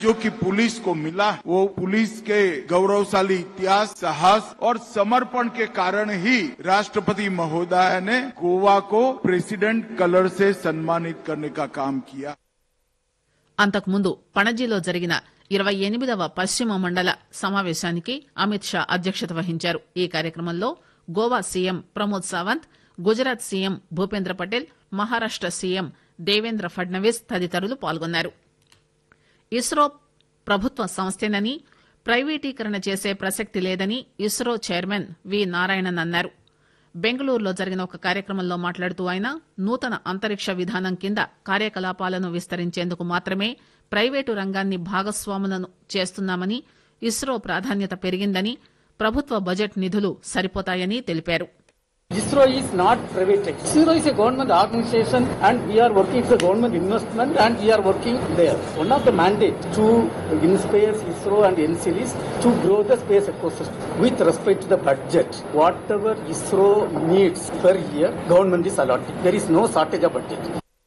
जो कि पुलिस को मिला वो पुलिस के गौरवशाली इतिहास साहस और समर्पण के कारण ही राष्ट्रपति महोदय ने गोवा को प्रेसिडेंट कलर से सम्मानित करने का काम किया అంతకుముందు పణజీలో జరిగిన ఇరవై ఎనిమిదవ పశ్చిమ మండల సమావేశానికి అమిత్ షా అధ్యక్షత వహించారు ఈ కార్యక్రమంలో Goa CM Pramod Sawant Gujarat CM Bhupendra Patel Maharashtra CM Devendra Fadnavis తదితరులు పాల్గొన్నారు ఇస్రో ప్రభుత్వ సంస్థేనని ప్రైవేటీకరణ చేసే ప్రసక్తి లేదని ఇస్రో చైర్మన్ వి నారాయణన్ అన్నారు బెంగళూరులో జరిగిన ఒక కార్యక్రమంలో మాట్లాడుతూ ఆయన నూతన అంతరిక్ష విధానం కింద కార్యకలాపాలను విస్తరించేందుకు మాత్రమే ప్రైవేటు రంగాన్ని భాగస్వాములను చేస్తున్నామని ఇస్రో ప్రాధాన్యత పెరిగిందని ప్రభుత్వ బడ్జెట్ నిధులు సరిపోతాయని తెలిపారు ISRO is not private. ISRO is a government organization and we are working for government investment and we are working there. One of the mandate to InSpace, ISRO and NCL is to grow the space ecosystem with respect to the budget. Whatever ISRO needs per year, government is allotting. There is no shortage of budget.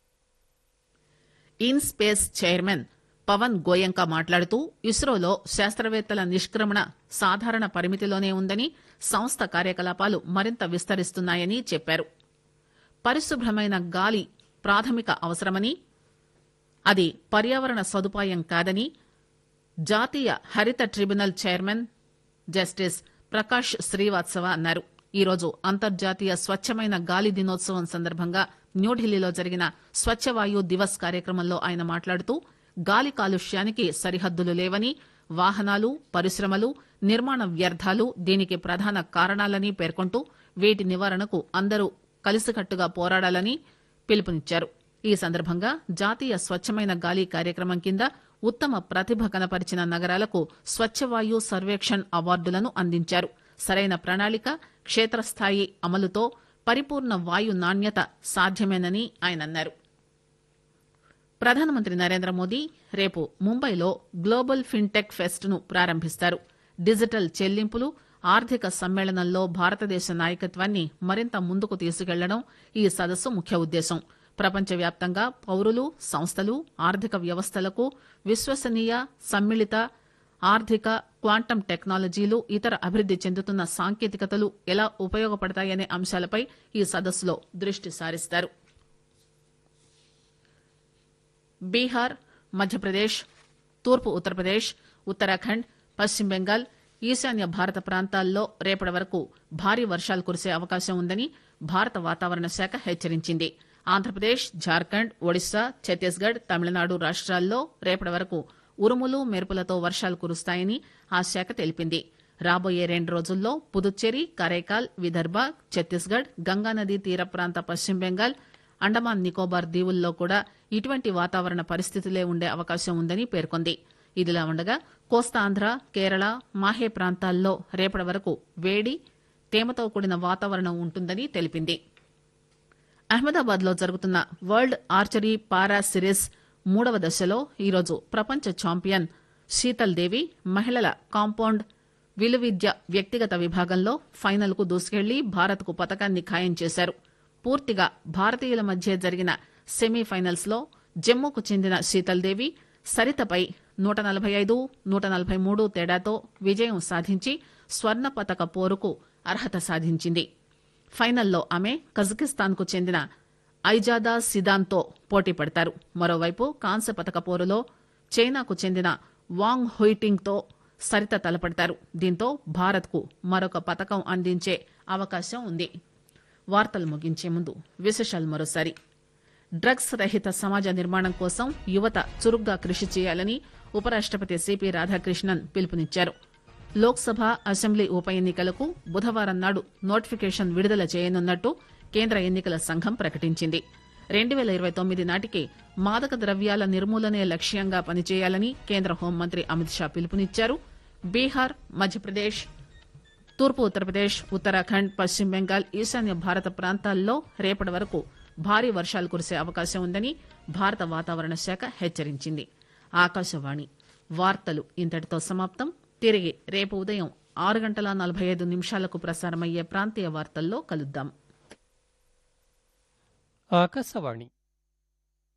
IN space chairman Pawan Goenka మాట్లాడుతూ ఇస్రోలో శాస్త్రవేత్తల నిష్క్రమణ సాధారణ పరిమితిలోనే ఉందని సంస్థ కార్యకలాపాలు మరింత విస్తరిస్తున్నాయని చెప్పారు పరిశుభ్రమైన గాలి ప్రాథమిక అవసరమని అది పర్యావరణ సదుపాయం కాదని జాతీయ హరిత tribunal chairman justice Prakash Srivastava అన్నారు ఈరోజు అంతర్జాతీయ స్వచ్ఛమైన గాలి దినోత్సవం సందర్భంగా న్యూఢిల్లీలో జరిగిన స్వచ్ఛ వాయు దివస్ కార్యక్రమంలో ఆయన మాట్లాడుతూ గాలి కాలుష్యానికి సరిహద్దులు లేవని వాహనాలు పరిశ్రమలు నిర్మాణ వ్యర్థాలు దీనికి ప్రధాన కారణాలని పేర్కొంటూ వీటి నివారణకు అందరూ కలిసికట్టుగా పోరాడాలని పిలుపునిచ్చారు ఈ సందర్భంగా జాతీయ స్వచ్ఛమైన గాలి కార్యక్రమం కింద ఉత్తమ ప్రతిభ కనపరిచిన నగరాలకు స్వచ్ఛవాయు సర్వేక్షణ్ అవార్డులను అందించారు సరైన ప్రణాళిక క్షేత్రస్థాయి అమలుతో పరిపూర్ణ వాయు నాణ్యత సాధ్యమేనని ఆయన అన్నారు ప్రధానమంత్రి నరేంద్ర మోదీ రేపు ముంబైలో గ్లోబల్ ఫిన్టెక్ ఫెస్ట్ ను ప్రారంభిస్తారు డిజిటల్ చెల్లింపులు ఆర్థిక సమ్మేళనంలో భారతదేశ నాయకత్వాన్ని మరింత ముందుకు తీసుకెళ్లడం ఈ సదస్సు ముఖ్య ఉద్దేశం ప్రపంచవ్యాప్తంగా పౌరులు సంస్థలు ఆర్థిక వ్యవస్థలకు విశ్వసనీయ సమ్మిళిత ఆర్థిక క్వాంటం టెక్నాలజీలు ఇతర అభివృద్ది చెందుతున్న సాంకేతికతలు ఎలా ఉపయోగపడతాయనే అంశాలపై ఈ సదస్సులో దృష్టి సారిస్తారు బీహార్ మధ్యప్రదేశ్ తూర్పు ఉత్తరప్రదేశ్ ఉత్తరాఖండ్ పశ్చిమ బెంగాల్ ఈశాన్య భారత ప్రాంతాల్లో రేపటి వరకు భారీ వర్షాలు కురిసే అవకాశం ఉందని భారత వాతావరణ శాఖ హెచ్చరించింది ఆంధ్రప్రదేశ్ జార్ఖండ్ ఒడిశా ఛత్తీస్గఢ్ తమిళనాడు రాష్ట్రాల్లో రేపటి వరకు ఉరుములు మెరుపులతో వర్షాలు కురుస్తాయని ఆ శాఖ తెలిపింది రాబోయే రెండు రోజుల్లో పుదుచ్చేరి కరైకాల్ విదర్భ ఛత్తీస్గఢ్ గంగానదీ తీర ప్రాంత పశ్చిమ బెంగాల్ అండమాన్ నికోబార్ దీవుల్లో కూడా ఇటువంటి వాతావరణ పరిస్థితులే ఉండే అవకాశం ఉందని పేర్కొంది ఇదిలా ఉండగా కోస్తాంధ్ర కేరళ మాహే ప్రాంతాల్లో రేపటి వరకు వేడి తేమతో కూడిన వాతావరణం ఉంటుందని తెలిపింది అహ్మదాబాద్ లో జరుగుతున్న వరల్డ్ ఆర్చరీ పారా సిరీస్ మూడవ దశలో ఈరోజు ప్రపంచ ఛాంపియన్ శీతల్ దేవి మహిళల కాంపౌండ్ విలువిద్య వ్యక్తిగత విభాగంలో ఫైనల్ కు దూసుకెళ్లి భారత్ కు పతకాన్ని ఖాయం చేశారు పూర్తిగా భారతీయుల మధ్య జరిగిన సెమీఫైనల్స్ లో జమ్మూకు చెందిన శీతల్ దేవి సరితపై నూట నలభై ఐదు నూట నలభై మూడు తేడాతో విజయం సాధించి స్వర్ణ పతక పోరుకు అర్హత సాధించింది ఫైనల్లో ఆమె కజకిస్తాన్ కు చెందిన ఐజాదా సిదాన్తో పోటీ పడతారు మరోవైపు కాంస్య పతక పోరులో చైనాకు చెందిన వాంగ్ హుయిటింగ్ తో సరిత తలపడతారు దీంతో భారత్ కు మరొక పతకం అందించే అవకాశం ఉంది వార్తలు ముగించే ముందు విశేషాలు మరోసారి డ్రగ్స్ రహిత సమాజ నిర్మాణం కోసం యువత చురుగ్గా కృషి చేయాలని ఉపరాష్టపతి సిపి రాధాకృష్ణన్ పిలుపునిచ్చారు లోక్సభ అసెంబ్లీ ఉప ఎన్నికలకు బుధవారం నాడు నోటిఫికేషన్ విడుదల చేయనున్నట్టు కేంద్ర ఎన్నికల సంఘం ప్రకటించింది రెండు పేల ఇరవై తొమ్మిది నాటికి మాదక ద్రవ్యాల నిర్మూలనే లక్ష్యంగా పనిచేయాలని కేంద్ర హోంమంత్రి అమిత్ షా పిలుపునిచ్చారు బీహార్ మధ్యప్రదేశ్ తూర్పు ఉత్తరప్రదేశ్ ఉత్తరాఖండ్ పశ్చిమ బెంగాల్ ఈశాన్య భారత ప్రాంతాల్లో రేపటి వరకు భారీ వర్షాలు కురిసే అవకాశం ఉందని భారత వాతావరణ శాఖ హెచ్చరించింది ఆకాశవాణి వార్తలు ఇంతటితో సమాప్తం తిరిగి రేపు ఉదయం ఆరు గంటల నలభై ఐదు నిమిషాలకు ప్రసారమయ్యే ప్రాంతీయ వార్తల్లో కలుద్దాం ఆకాశవాణి